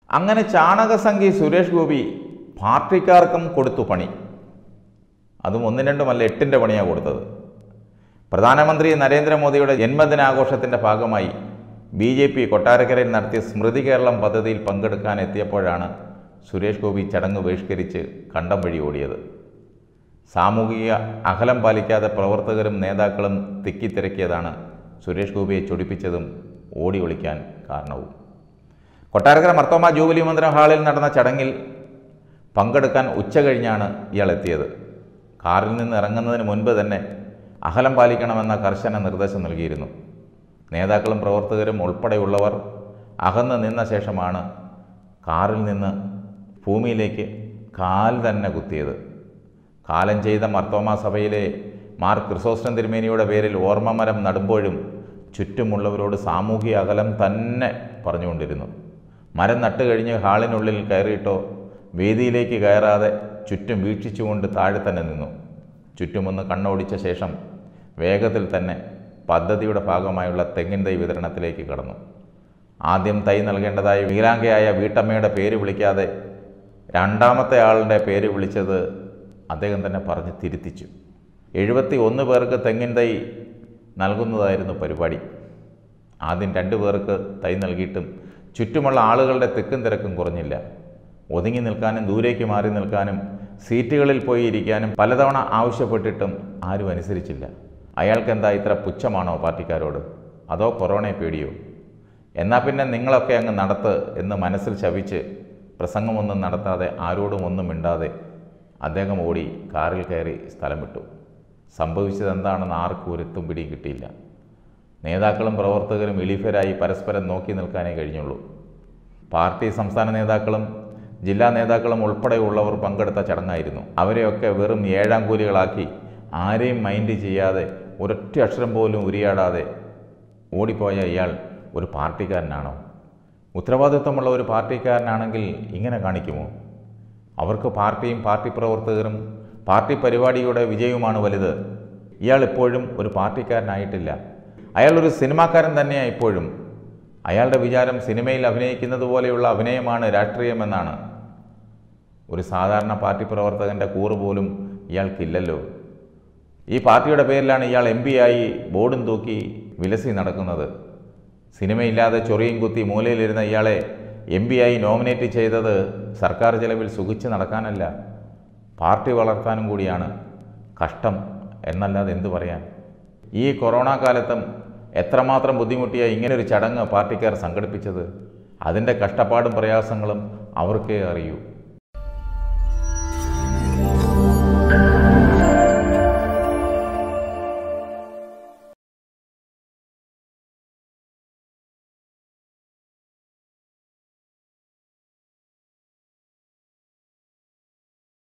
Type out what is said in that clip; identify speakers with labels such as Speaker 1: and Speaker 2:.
Speaker 1: അങ്ങനെ ചാണകസംഖ്യ സുരേഷ് ഗോപി പാർട്ടിക്കാർക്കും കൊടുത്തു പണി അതും ഒന്നും രണ്ടുമല്ല എട്ടിൻ്റെ പണിയാണ് കൊടുത്തത് പ്രധാനമന്ത്രി നരേന്ദ്രമോദിയുടെ ജന്മദിനാഘോഷത്തിൻ്റെ ഭാഗമായി ബി ജെ പി കൊട്ടാരക്കരയിൽ നടത്തിയ സ്മൃതി കേരളം പദ്ധതിയിൽ പങ്കെടുക്കാൻ എത്തിയപ്പോഴാണ് സുരേഷ് ഗോപി ചടങ്ങ് ബഹിഷ്കരിച്ച് കണ്ടം വഴി ഓടിയത് സാമൂഹിക അകലം പാലിക്കാതെ പ്രവർത്തകരും നേതാക്കളും തിക്കിത്തിരക്കിയതാണ് സുരേഷ് ഗോപിയെ ചൊടിപ്പിച്ചതും ഓടി ഒളിക്കാൻ കാരണവും കൊട്ടാരക്കര മർത്തോമ ജൂബിലി മന്ദിരം ഹാളിൽ നടന്ന ചടങ്ങിൽ പങ്കെടുക്കാൻ ഉച്ച കഴിഞ്ഞാണ് ഇയാൾ എത്തിയത് കാറിൽ നിന്ന് ഇറങ്ങുന്നതിന് മുൻപ് തന്നെ അകലം പാലിക്കണമെന്ന കർശന നിർദ്ദേശം നൽകിയിരുന്നു നേതാക്കളും പ്രവർത്തകരും ഉൾപ്പെടെയുള്ളവർ അകന്ന് നിന്ന ശേഷമാണ് കാറിൽ നിന്ന് ഭൂമിയിലേക്ക് കാൽ തന്നെ കുത്തിയത് കാലം ചെയ്ത മർത്തോമ സഭയിലെ മാർ ക്രിസോസ്റ്റം തിരുമേനിയുടെ പേരിൽ ഓർമ്മമരം നടുമ്പോഴും ചുറ്റുമുള്ളവരോട് സാമൂഹിക അകലം തന്നെ പറഞ്ഞുകൊണ്ടിരുന്നു മരം നട്ട് കഴിഞ്ഞ് ഹാളിനുള്ളിൽ കയറിയിട്ടോ വേദിയിലേക്ക് കയറാതെ ചുറ്റും വീക്ഷിച്ചുകൊണ്ട് താഴെ തന്നെ നിന്നു ചുറ്റുമൊന്ന് കണ്ണോടിച്ച ശേഷം വേഗത്തിൽ തന്നെ പദ്ധതിയുടെ ഭാഗമായുള്ള തെങ്ങിൻ തൈ വിതരണത്തിലേക്ക് കടന്നു ആദ്യം തൈ നൽകേണ്ടതായ വികലാംഗയായ വീട്ടമ്മയുടെ പേര് വിളിക്കാതെ രണ്ടാമത്തെ ആളുടെ പേര് വിളിച്ചത് അദ്ദേഹം തന്നെ പറഞ്ഞ് തിരുത്തിച്ചു എഴുപത്തി ഒന്ന് പേർക്ക് തെങ്ങിൻ തൈ നൽകുന്നതായിരുന്നു പരിപാടി ആദ്യം രണ്ട് പേർക്ക് തൈ നൽകിയിട്ടും ചുറ്റുമുള്ള ആളുകളുടെ തിക്കും തിരക്കും കുറഞ്ഞില്ല ഒതുങ്ങി നിൽക്കാനും ദൂരേക്ക് മാറി നിൽക്കാനും സീറ്റുകളിൽ പോയി ഇരിക്കാനും പലതവണ ആവശ്യപ്പെട്ടിട്ടും ആരും അനുസരിച്ചില്ല അയാൾക്കെന്താ ഇത്ര പുച്ഛമാണോ പാർട്ടിക്കാരോട് അതോ കൊറോണയെ പേടിയോ എന്നാൽ പിന്നെ നിങ്ങളൊക്കെ അങ്ങ് നടത്ത് എന്ന് മനസ്സിൽ ശവിച്ച് പ്രസംഗമൊന്നും നടത്താതെ ആരോടും ഒന്നും മിണ്ടാതെ അദ്ദേഹം ഓടി കാറിൽ കയറി സ്ഥലം വിട്ടു സംഭവിച്ചത് എന്താണെന്ന് ആർക്കും ഒരു എത്തും പിടിയും കിട്ടിയില്ല നേതാക്കളും പ്രവർത്തകരും എളിഫരായി പരസ്പരം നോക്കി നിൽക്കാനേ കഴിഞ്ഞുള്ളൂ പാർട്ടി സംസ്ഥാന നേതാക്കളും ജില്ലാ നേതാക്കളും ഉൾപ്പെടെയുള്ളവർ പങ്കെടുത്ത ചടങ്ങായിരുന്നു അവരെയൊക്കെ വെറും ഏഴാം കൂലികളാക്കി ആരെയും മൈൻഡ് ചെയ്യാതെ ഒരൊറ്റ അക്ഷരം പോലും ഉരിയാടാതെ ഓടിപ്പോയ ഇയാൾ ഒരു പാർട്ടിക്കാരനാണോ ഉത്തരവാദിത്വമുള്ള ഒരു പാർട്ടിക്കാരനാണെങ്കിൽ ഇങ്ങനെ കാണിക്കുമോ അവർക്ക് പാർട്ടിയും പാർട്ടി പ്രവർത്തകരും പാർട്ടി പരിപാടിയുടെ വിജയവുമാണ് വലുത് ഇയാൾ ഇപ്പോഴും ഒരു പാർട്ടിക്കാരനായിട്ടില്ല അയാൾ ഒരു സിനിമാക്കാരൻ തന്നെയാണ് ഇപ്പോഴും അയാളുടെ വിചാരം സിനിമയിൽ അഭിനയിക്കുന്നത് പോലെയുള്ള അഭിനയമാണ് രാഷ്ട്രീയമെന്നാണ് ഒരു സാധാരണ പാർട്ടി പ്രവർത്തകൻ്റെ കൂറ് പോലും ഇയാൾക്കില്ലല്ലോ ഈ പാർട്ടിയുടെ പേരിലാണ് ഇയാൾ എം ആയി ബോർഡും തൂക്കി വിലസി നടക്കുന്നത് സിനിമയില്ലാതെ ചൊറിയും കുത്തി മൂലയിലിരുന്ന ഇയാളെ എം ആയി നോമിനേറ്റ് ചെയ്തത് സർക്കാർ ചെലവിൽ സുഖിച്ച് നടക്കാനല്ല പാർട്ടി വളർത്താനും കൂടിയാണ് കഷ്ടം എന്നല്ലാതെ എന്തു പറയാൻ ഈ കൊറോണ കാലത്തും എത്രമാത്രം ബുദ്ധിമുട്ടിയ ഇങ്ങനൊരു ചടങ്ങ് പാർട്ടിക്കാർ സംഘടിപ്പിച്ചത് അതിൻ്റെ കഷ്ടപ്പാടും പ്രയാസങ്ങളും അവർക്കേ അറിയൂ